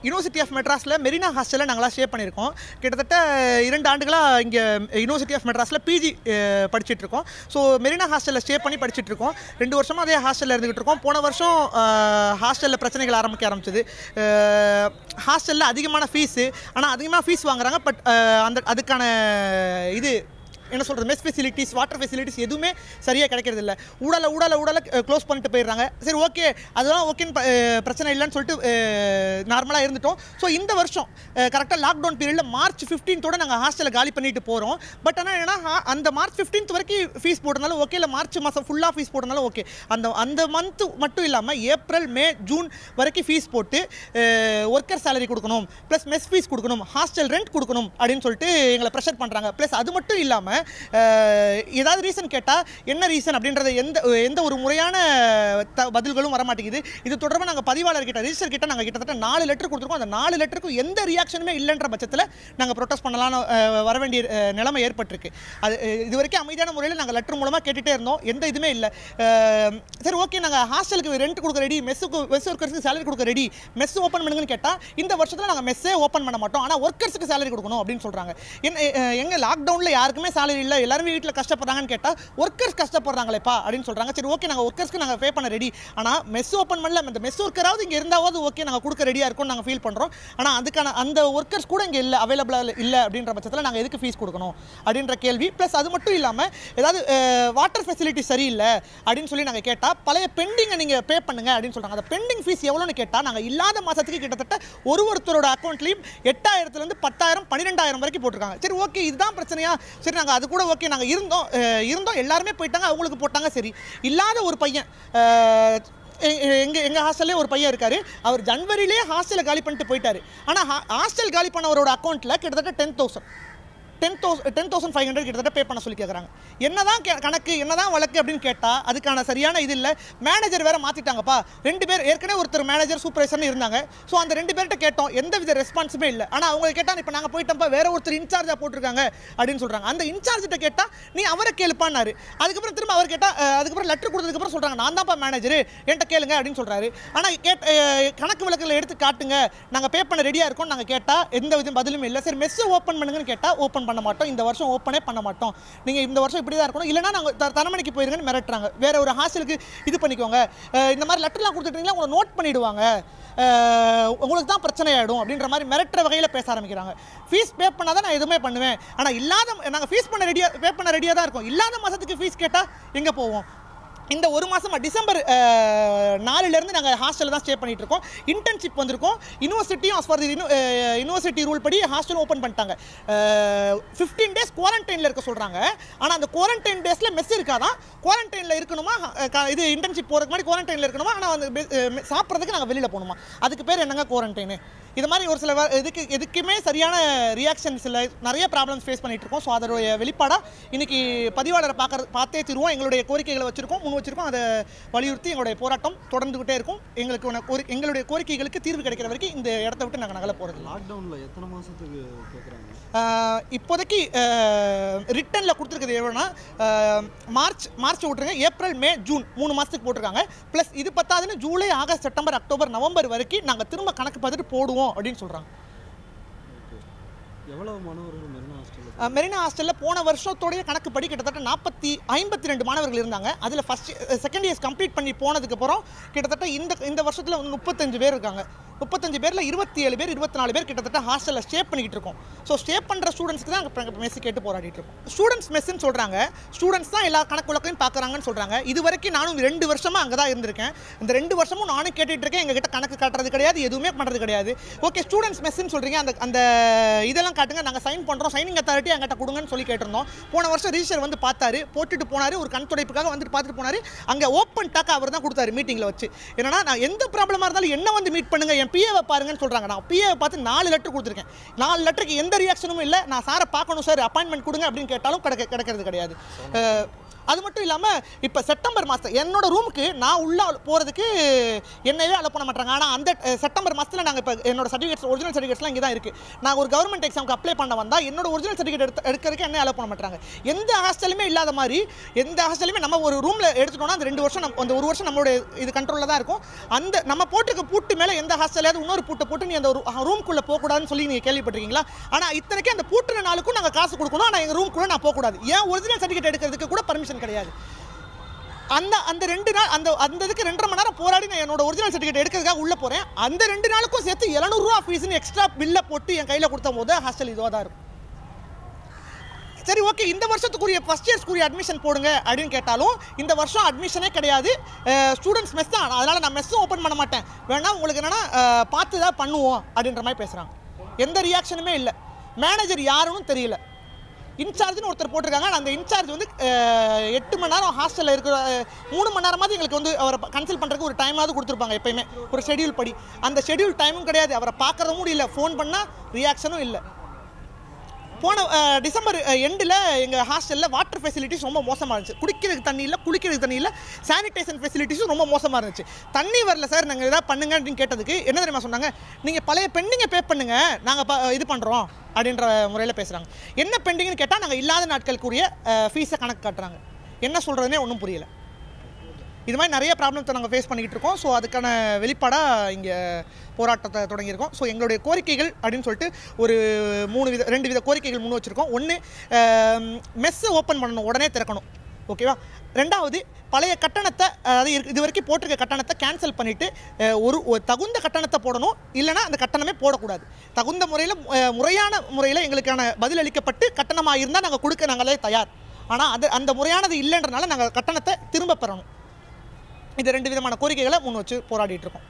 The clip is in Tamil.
யூனிவர்சிட்டி ஆஃப் மெட்ராஸில் மெரினா ஹாஸ்டலில் நாங்களாம் ஸ்டே பண்ணியிருக்கோம் கிட்டத்தட்ட இரண்டு ஆண்டுகளாக இங்கே யூனிவர்சிட்டி ஆஃப் மெட்ராஸில் பிஜி படிச்சுட்டு இருக்கோம் ஸோ மெரினா ஹாஸ்டலில் ஸ்டே பண்ணி படிச்சுட்டு இருக்கோம் ரெண்டு வருஷமாக அதே ஹாஸ்டலில் இருந்துகிட்டு இருக்கோம் போன வருஷம் ஹாஸ்டலில் பிரச்சனைகள் ஆரம்பிக்க ஆரம்பிச்சது ஹாஸ்டலில் அதிகமான ஃபீஸு ஆனால் அதிகமாக ஃபீஸ் வாங்குறாங்க பட் அந்த அதுக்கான இது என்ன சொல்கிறது மெஸ் ஃபெசிலிட்டிஸ் வாட்டர் ஃபெசிலிட்டிஸ் எதுவுமே சரியாக கிடைக்கிறது இல்லை ஊடல ஊடல ஊடல க்ளோஸ் பண்ணிட்டு போயிடுறாங்க சரி ஓகே அதெல்லாம் ஓகேன்னு ப- அஹ் பிரச்சனை இல்லைன்னு சொல்லிட்டு நார்மலாக இருந்துட்டோம் ஸோ இந்த வருஷம் கரெக்டாக லாக்டவுன் பீரியடில் மார்ச் ஃபிஃப்டீன்த்தோட நாங்கள் ஹாஸ்டலில் காலி பண்ணிட்டு போகிறோம் பட் ஆனால் என்னன்னா அந்த மார்ச் ஃபிஃப்டீன்த் வரைக்கும் ஃபீஸ் போட்டிருந்தாலும் ஓகே இல்லை மார்ச் மாதம் ஃபுல்லாக ஃபீஸ் போட்டிருந்தாலும் ஓகே அந்த அந்த மந்த்து மட்டும் இல்லாமல் ஏப்ரல் மே ஜூன் வரைக்கும் ஃபீஸ் போட்டு ஒர்க்கர் சேலரி கொடுக்கணும் ப்ளஸ் மெஸ் ஃபீஸ் கொடுக்கணும் ஹாஸ்டல் ரெண்ட் கொடுக்கணும் அப்படின்னு சொல்லிட்டு எங்களை ப்ரெஷர் பண்ணுறாங்க ப்ளஸ் அது மட்டும் இல்லாமல் ஏதாவது ரீசன் கேட்டால் என்ன ரீசன் அப்படின்றத எந்த எந்த ஒரு முறையான த பதில்களும் வர மாட்டேங்குது இது தொடர்பாக நாங்கள் பதிவாளர்கிட்ட ரிஜிஸ்டர் கிட்ட நாங்கள் கிட்டத்தட்ட நாலு லெட்டர் கொடுத்துருக்கோம் அந்த நாலு லெட்டருக்கும் எந்த ரியாக்ஷனுமே இல்லைன்ற பட்சத்தில் நாங்கள் ப்ரொட்டஸ்ட் பண்ணலாம்னு அஹ், வர வேண்டிய அஹ், நிலைமை ஏற்பட்டிருக்கு அது அஹ், இது வரைக்கும் அமைதியான முறையில் நாங்கள் லெட்டர் மூலமாக கேட்டுகிட்டே இருந்தோம் எந்த இதுவுமே இல்லை அஹ், சரி ஓகே நாங்கள் ஹாஸ்டலுக்கு ரெண்ட் கொடுக்க ரெடி மெஸ்ஸுக்கு மெஸ் ஒர்க்கர்ஸுக்கு சேலரி கொடுக்க ரெடி மெஸ் ஓப்பன் பண்ணுங்கன்னு கேட்டால் இந்த வருஷத்தில் நாங்கள் மெஸ்ஸே ஓப்பன் பண்ண மாட்டோம் ஆனால் ஒர்க்கர்ஸுக்கு சேலரி கொடுக்கணும் அப்படின்னு சொல்கிறாங்க என்ன அஹ், எங்க லாக்டவுனில் யாருக்குமே சேலரி இல்லை எல்லாருமே வீட்டில் கஷ்டப்படுறாங்கன்னு கேட்டால் ஒர்க்கர்ஸ் கஷ்டப்படுறாங்களேப்பா அப்படின்னு சொல்கிறாங்க சரி ஓகே நாங்கள் ஒர்க்கர்ஸ்க்கு நாங்கள் பே பண்ண ரெடி ஆனால் மெஸ் ஓப்பன் பண்ணல இந்த மெஸ் ஒர்க்கராவது இங்கே இருந்தாவது ஓகே நாங்கள் கொடுக்க ரெடியாக இருக்கோம் நாங்கள் ஃபீல் பண்ணுறோம் ஆனால் அதுக்கான அந்த ஒர்க்கர்ஸ் கூட இங்கே இல்லை அவைலபிளாக இல்லை அப்படின்ற பட்சத்தில் நாங்கள் எதுக்கு ஃபீஸ் கொடுக்கணும் அப்படின்ற கேள்வி ப்ளஸ் அது மட்டும் இல்லாமல் ஏதாவது வாட்டர் ஃபெசிலிட்டி சரியில்லை அப்படின்னு சொல்லி நாங்கள் கேட்டால் பழைய பெண்டிங்கை நீங்கள் பே பண்ணுங்க அப்படின்னு சொல்கிறாங்க அந்த பெண்டிங் ஃபீஸ் எவ்வளோன்னு கேட்டால் நாங்கள் இல்லாத மாதத்துக்கு கிட்டத்தட்ட ஒரு ஒருத்தரோட அக்கௌண்ட்லையும் எட்டாயிரத்துலேருந்து பத்தாயிரம் பன்னிரெண்டாயிரம் வரைக்கும் போட்டிருக்காங்க சரி ஓகே இதுதான் பிரச்சனையா சரி நாங்கள் அது கூட ஓகே நாங்கள் இருந்தோம் அஹ், இருந்தோம் எல்லாருமே போயிட்டாங்க அவங்களுக்கு போட்டாங்க சரி இல்லாத ஒரு பையன் அஹ், எ- எ- எங்க எங்க ஹாஸ்டல்லே ஒரு பையன் இருக்காரு அவர் ஜனவரியிலே ஹாஸ்டலை காலி பண்ணிட்டு போயிட்டாரு ஆனால் ஹாஸ்டல் காலி பண்ணவரோட அக்கௌண்ட்டில் கிட்டத்தட்ட ten thousand ten thousand ten thousand five hundred கிட்டத்தட்ட பே பண்ண சொல்லி கேட்குறாங்க என்னதான் கே கணக்கு என்னதான் வழக்கு அப்படின்னு கேட்டால் அதுக்கான சரியான இது இல்லை மேனேஜர் வேற மாற்றிட்டாங்கப்பா ரெண்டு பேர் ஏற்கனவே ஒருத்தர் மேனேஜர் சூப்பர்வைசர்னு இருந்தாங்க ஸோ அந்த ரெண்டு பேர்கிட்ட கேட்டோம் எந்த வித ரெஸ்பான்ஸுமே இல்லை ஆனால் அவங்க கேட்டால் இப்போ நாங்கள் போயிட்டோம்ப்பா வேற ஒருத்தர் இன்சார்ஜாக போட்டிருக்காங்க அப்படின்னு சொல்கிறாங்க அந்த இன்சார்ஜிட்ட கேட்டால் நீ அவரை கேளுப்பான்னாரு அதுக்கப்புறம் திரும்ப அவர் கேட்டால் அதுக்கப்புறம் லெட்டர் கொடுத்ததுக்கப்புறம் சொல்கிறாங்க நான் தான்ப்பா மேனேஜர் என்கிட்ட கேளுங்க அப்படின்னு சொல்கிறாரு ஆனால் கேட் அஹ், கணக்கு விளக்கில் எடுத்து காட்டுங்க நாங்கள் பே பண்ண ரெடியாக இருக்கோம் நாங்கள் கேட்டால் எந்த வித பதிலும் இல்லை சரி மெஸ்ஸை ஓப்பன் பண்ணுங்கன்னு கேட்டால் ஓப்பன் பண்ண மாட்டோம் இந்த வருஷம் ஓப்பனே பண்ண மாட்டோம் நீங்கள் இந்த வருஷம் இப்படி தான் இருக்கணும் இல்லைனா நாங்கள் த தரமணிக்கு போயிருங்கன்னு மிரட்டுறாங்க வேற ஒரு ஹாஸ்டலுக்கு இது பண்ணிக்கோங்க அஹ், இந்த மாதிரி லெட்டர்லாம் கொடுத்துட்டீங்களா உங்களை நோட் பண்ணிடுவாங்க அஹ், உங்களுக்கு தான் பிரச்சனை ஆகிடும் அப்படின்ற மாதிரி மிரட்டுற வகையில் பேச ஆரம்பிக்கிறாங்க ஃபீஸ் பே பண்ணால் தான் நான் எதுவுமே பண்ணுவேன் ஆனால் இல்லாத நாங்கள் ஃபீஸ் பண்ண ரெடியாக பே பண்ண ரெடியாக தான் இருக்கோம் இல்லாத மாதத்துக்கு ஃபீஸ் கேட்டால் எங்கே போவோம் இந்த ஒரு மாசமா டிசம்பர் அஹ், நாலுலேருந்து நாங்கள் ஹாஸ்டலில் தான் ஸ்டே பண்ணிட்டு இருக்கோம் இன்டர்ன்ஷிப் வந்திருக்கோம் யூனிவர்சிட்டியும் as per the uni- அஹ், யூனிவர்சிட்டி ரூல் படி ஹாஸ்டல் ஓப்பன் பண்ணிட்டாங்க ஃபிஃப்டீன் டேஸ் குவாரண்டைனில் இருக்க சொல்கிறாங்க ஆனால் அந்த குவாரண்டைன் டேஸில் மெஸ் இருக்காதான் குவாரண்டைனில் இருக்கணுமா அஹ், க- இது இன்டர்ன்ஷிப் போகிறதுக்கு முன்னாடி குவாரண்டைனில் இருக்கணுமா ஆனால் வந்து பெ- அஹ், மெ- சாப்பிட்றதுக்கு நாங்கள் வெளியில் போகணுமா அதுக்கு பேர் என்னங்க குவாரண்டைனு இது மாதிரி ஒரு சில வ- இதுக்கு எதுக்குமே சரியான ரியாக்ஷன்ஸ் இல்லை நிறைய ப்ராப்ளம்ஸ் ஃபேஸ் பண்ணிட்டு இருக்கோம் ஸோ அதோடைய வெளிப்பாடாக இன்னைக்கு பதிவாளரை பார்க்கறது பார்த்தே திருவோம் எங்களுடைய கோரிக்கைகளை வச்சிருக்கோம் முன் வச்சிருக்கோம் அதை வலியுறுத்தி எங்களுடைய போராட்டம் தொடர்ந்துகிட்டே இருக்கும் எங்களுக்கு உன- கோரி- எங்களுடைய கோரிக்கைகளுக்கு தீர்வு கிடைக்கிற வரைக்கும் இந்த இடத்த விட்டு நாங்கள் நகல போகிறது லாக்டவுனில் எத்தனை மாதத்துக்கு கேட்குறாங்க இப்போதைக்கு ரிட்டனில் கொடுத்துருக்குது எவ்வளோனா மார்ச் மார்ச் விட்ருங்க ஏப்ரல் மே ஜூன் மூணு மாதத்துக்கு போட்டிருக்காங்க ப்ளஸ் இது பத்தாதுன்னு July August September October November வரைக்கும் நாங்கள் திரும்ப கணக்கு பார்த்துட்டு போடுவோம் அப்படின்னு சொல்கிறாங்க ஓகே எவ்வளவு மாணவர்கள் மெரினா ஹாஸ்டலில் அஹ் மெரினா ஹாஸ்டலில் போன வருஷத்தோடைய கணக்குப்படி கிட்டத்தட்ட நாற்பத்தி ஐம்பத்தி ரெண்டு மாணவர்கள் இருந்தாங்க அதில் ஃபஸ்ட் செகண்ட் இயர்ஸ் கம்ப்ளீட் பண்ணி போனதுக்கு அப்புறம் கிட்டத்தட்ட இந்த இந்த வருஷத்தில் வந்து முப்பத்தஞ்சு பேர் இருக்காங்க முப்பத்தஞ்சு பேரில் இருபத்தி ஏழு பேர் இருபத்தி நாலு பேர் கிட்டத்தட்ட ஹாஸ்டலில் ஸ்டே பண்ணிக்கிட்டு இருக்கோம் ஸோ ஸ்டே பண்ணுற ஸ்டூடெண்ட்ஸ்க்கு தான் இப்போ மெஸ் கேட்டு போராடிட்டு இருக்கோம் ஸ்டூடெண்ட்ஸ் மெஸ்ஸுன்னு சொல்கிறாங்க ஸ்டூடெண்ட்ஸ் தான் எல்லா கணக்கு வழக்கையும் பார்க்குறாங்கன்னு சொல்கிறாங்க இது வரைக்கும் நானும் ரெண்டு வருஷமாக அங்கே தான் இருந்திருக்கேன் இந்த ரெண்டு வருஷமும் நானும் கேட்டுட்டு இருக்கேன் எங்ககிட்ட கணக்கு காட்டுறது கிடையாது எதுவுமே பண்ணுறது கிடையாது ஓகே ஸ்டூடெண்ட்ஸ் மெஸ்ஸுன்னு சொல்கிறீங்க அந்த அந்த இதெல்லாம் காட்டுங்க நாங்கள் சைன் பண்ணுறோம் சைனிங் அத்தாரிட்டி எங்கிட்ட கொடுங்கன்னு சொல்லி கேட்டிருந்தோம் போன வருஷம் ரிஜிஸ்டர் வந்து பார்த்தாரு போட்டுட்டு போனார் ஒரு கண் துடைப்புக்காக வந்துட்டு பார்த்துட்டு போனார் அங்கே ஓப்பன் டாக் அவர் தான் கொடுத்தாரு மீட்டிங்கில் வச்சு என்னன்னா நான் எந்த ப்ராப்ளமாக இருந்தாலும் என்ன வந்து மீட் பண்ணுங்க என் பிஏவை பாருங்கன்னு சொல்கிறாங்க நான் பிஏவை பார்த்து நாலு லெட்டர் கொடுத்துருக்கேன் நாலு லெட்டருக்கு எந்த ரியாக்ஷனும் இல்லை நான் சாரை பார்க்கணும் சார் அப்பாயின்மெண்ட் கொடுங்க அப்படின்னு கேட்டாலும் கிடைக்க கிடைக்கிறது கிடையாது அஹ், அது மட்டும் இல்லாமல் இப்போ செப்டம்பர் மாதம் என்னோட ரூமுக்கு நான் உள்ளே போகிறதுக்கு என்னவே அலோ பண்ண மாட்டாங்க ஆனால் அந்த அஹ், செப்டம்பர் மாதத்தில் நாங்கள் இப்போ என்னோட சர்டிஃபிகேட்ஸ் ஒரிஜினல் சர்டிஃபிகேட்ஸ்லாம் இங்கே தான் இருக்குது நான் ஒரு கவர்மெண்ட் எக்ஸாமுக்கு அப்ளை பண்ண வந்தால் என்னோட ஒரிஜினல் சர்டிஃபிகேட் எடுத்து எடுக்கிறதுக்கு என்ன அலோ பண்ண மாட்டாங்க எந்த ஹாஸ்டலுமே இல்லாத மாதிரி எந்த ஹாஸ்டலுமே நம்ம ஒரு ரூமில் எடுத்துட்டோம்னா அந்த ரெண்டு வருஷம் நம்ம அந்த ஒரு வருஷம் நம்மளுடைய இது கண்ட்ரோலில் தான் இருக்கும் அந்த நம்ம போட்டிருக்க பூட்டு மேலே எந்த ஹாஸ்டலையாவது இன்னொரு பூட்டை போட்டு நீ அந்த ரூம்குள்ளே போகக்கூடாதுன்னு சொல்லி நீங்கள் கேள்விப்பட்டிருக்கீங்களா ஆனால் இத்தனைக்கு அந்த பூட்டுற நாளுக்கும் நாங்கள் காசு கொடுக்கணும் ஆனால் எங்கள் ரூம்குள்ளே நான் போகக்கூடாது ஏன் ஒரிஜினல் சர்டிஃபிகேட் எடுக்கிறதுக்கு கூட பர்மிஷன் கிடையாது அந்த அந்த ரெண்டு நாள் அந்த அந்த இதுக்கு ரெண்டரை மணி நேரம் போராடி நான் என்னோட ஒரிஜினல் சர்டிஃபிகேட் எடுக்கிறதுக்காக உள்ளே போகிறேன் அந்த ரெண்டு நாளுக்கும் சேர்த்து எழுநூறுவா ஃபீஸ்னு எக்ஸ்ட்ரா பில்லை போட்டு என் கையில் கொடுத்த போது ஹாஸ்டல் இதுவாக தான் இருக்கும் சரி ஓகே இந்த வருஷத்துக்குரிய ஃபஸ்ட் இயர்ஸ்க்குரிய அட்மிஷன் போடுங்க அப்படின்னு கேட்டாலும் இந்த வருஷம் அட்மிஷனே கிடையாது ஸ்டூடெண்ட்ஸ் மெஸ் தான் அதனால் நான் மெஸ்ஸும் ஓப்பன் பண்ண மாட்டேன் வேணா உங்களுக்கு என்னென்னா பார்த்து தான் பண்ணுவோம் அப்படின்ற மாதிரி பேசுகிறாங்க எந்த ரியாக்ஷனுமே இல்லை மேனேஜர் யாருன்னு தெரியல இன்சார்ஜ்னு ஒருத்தர் போட்டிருக்காங்க ஆனா அந்த இன்சார்ஜ் வந்து அஹ், எட்டு மணி நேரம் ஹாஸ்டலில் இருக்கிற அஹ், மூணு மணி நேரமாவது எங்களுக்கு வந்து அவரை கன்சல்ட் பண்ணுறதுக்கு ஒரு டைமாவது கொடுத்துருப்பாங்க எப்பயுமே ஒரு ஷெட்யூல் படி அந்த ஷெட்யூல் டைமும் கிடையாது அவரை பார்க்கறதும் முடியல ஃபோன் பண்ணால் ரியாக்ஷனும் இல்லை போன அஹ், டிசம்பர் எண்டில் எங்கள் ஹாஸ்டலில் வாட்டர் ஃபெசிலிட்டிஸ் ரொம்ப மோசமாக இருந்துச்சு குடிக்கிறதுக்கு தண்ணி இல்லை குளிக்கிறதுக்கு தண்ணி இல்லை சானிடேஷன் ஃபெசிலிட்டிஸும் ரொம்ப மோசமாக இருந்துச்சு தண்ணி வரல சார் நாங்கள் எதாவது பண்ணுங்க அப்படின்னு கேட்டதுக்கு என்ன தெரியுமா சொன்னாங்க நீங்கள் பழைய பெண்டிங்கை பே பண்ணுங்க நாங்கள் இது பண்ணுறோம் அப்படின்ற முறையில் பேசுகிறாங்க என்ன பெண்டிங்னு கேட்டால் நாங்கள் இல்லாத நாட்களுக்குரிய ஃபீஸை கணக்கு காட்டுறாங்க என்ன சொல்கிறதுனே ஒன்றும் புரியல இது மாதிரி நிறைய ப்ராப்ளத்தை நாங்கள் ஃபேஸ் பண்ணிக்கிட்டு இருக்கோம் ஸோ அதுக்கான வெளிப்பாடாக இங்கே போராட்டத்தை தொடங்கியிருக்கோம் ஸோ எங்களுடைய கோரிக்கைகள் அப்படின்னு சொல்லிட்டு ஒரு மூணு வித ரெண்டு வித கோரிக்கைகள் முன் வச்சுருக்கோம் ஒன்று மெஸ்ஸை ஓப்பன் பண்ணணும் உடனே திறக்கணும் ஓகேவா ரெண்டாவது பழைய கட்டணத்தை அதாவது இருக்கு- இது வரைக்கும் போட்டிருக்க கட்டணத்தை கேன்சல் பண்ணிவிட்டு ஒரு ஒரு தகுந்த கட்டணத்தை போடணும் இல்லைனா அந்த கட்டணமே போடக்கூடாது தகுந்த முறையில் முறையான முறையில் எங்களுக்கான பதில் அளிக்கப்பட்டு கட்டணமாக இருந்தால் நாங்கள் கொடுக்க நாங்களே தயார் ஆனால் அது அந்த முறையானது இல்லைன்றனால நாங்கள் கட்டணத்தை திரும்ப பெறணும் இது ரெண்டு விதமான கோரிக்கைகளை முன் வச்சு போராடிட்டு இருக்கோம்